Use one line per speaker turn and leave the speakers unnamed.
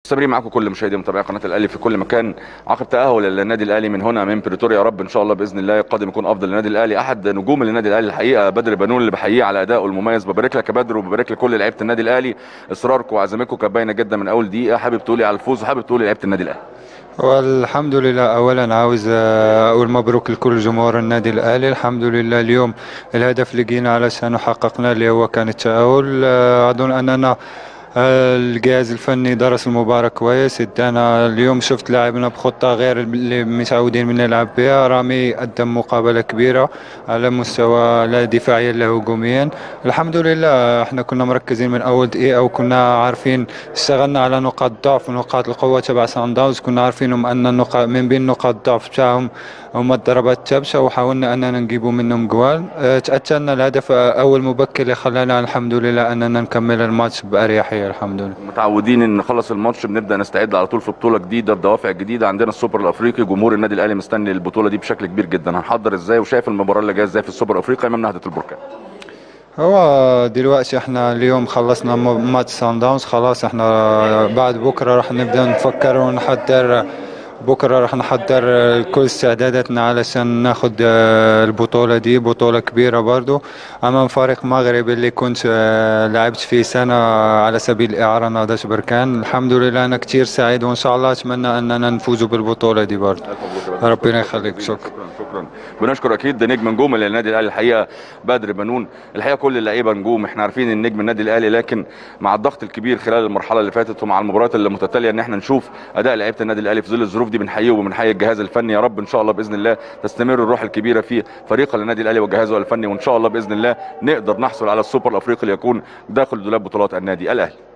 مستمرين معاكم كل مشاهدي متابعي قناه الاهلي في كل مكان عقب تاهل النادي الاهلي من هنا من بريتوريا يا رب ان شاء الله باذن الله القادم يكون افضل للنادي الاهلي احد نجوم النادي الاهلي الحقيقه بدر بنون اللي بحييه على ادائه المميز ببارك لك يا بدر وببارك لكل لعيبه النادي الاهلي اصراركم وعزيمتكم كانت باينه جدا من اول دقيقه حابب تقولي على الفوز وحابب تقولي لعيبه النادي الاهلي
والحمد لله اولا عاوز اقول مبروك لكل جمهور النادي الاهلي الحمد لله اليوم الهدف اللي جينا علشانه حققناه اللي هو كان التاهل اظن اننا الجهاز الفني درس المباراة كويس ادانا اليوم شفت لاعبنا بخطة غير اللي متعودين من نلعب بها رامي قدم مقابلة كبيرة على مستوى لا دفاعيا لا هجوميا الحمد لله احنا كنا مركزين من اول دقيقة وكنا عارفين اشتغلنا على نقاط ضعف ونقاط القوة تبع سان داونز كنا عارفينهم ان النقاط من بين نقاط الضعف بتاعهم هم الضربات الثابتة وحاولنا اننا نجيبوا منهم جوال تأتينا الهدف اول مبكر اللي خلانا الحمد لله اننا نكمل الماتش بأريحية الحمد لله
متعودين ان نخلص الماتش بنبدا نستعد على طول في بطوله جديده بدوافع جديده عندنا السوبر الافريقي جمهور النادي الاهلي مستني البطوله دي بشكل كبير جدا هنحضر ازاي وشايف المباراه اللي جايه ازاي في السوبر الافريقي امام نهضه البركان
هو دلوقتي احنا اليوم خلصنا ماتش سان داونز خلاص احنا بعد بكره راح نبدا نفكر ونحضر بكره راح نحضر كل استعداداتنا علشان ناخد البطوله دي بطوله كبيره برضو امام فريق مغربي اللي كنت لعبت فيه سنه على سبيل الاعاره نهضه بركان الحمد لله انا كثير سعيد وان شاء الله اتمنى اننا نفوز بالبطوله دي برضو ربنا يخليك شكرا
شكرا بنشكر اكيد نجم نجوم للنادي الاهلي الحقيقه بدر بنون الحقيقه كل اللعيبه نجوم احنا عارفين ان نجم النادي الاهلي لكن مع الضغط الكبير خلال المرحله اللي فاتت ومع المباريات اللي متتاليه ان احنا نشوف اداء لعيبه النادي الاهلي في ظل الظروف دي بنحييه وبنحيي الجهاز الفني يا رب ان شاء الله باذن الله تستمر الروح الكبيره في فريق النادي الاهلي وجهازه الفني وان شاء الله باذن الله نقدر نحصل على السوبر الافريقي ليكون داخل دولاب بطولات النادي الاهلي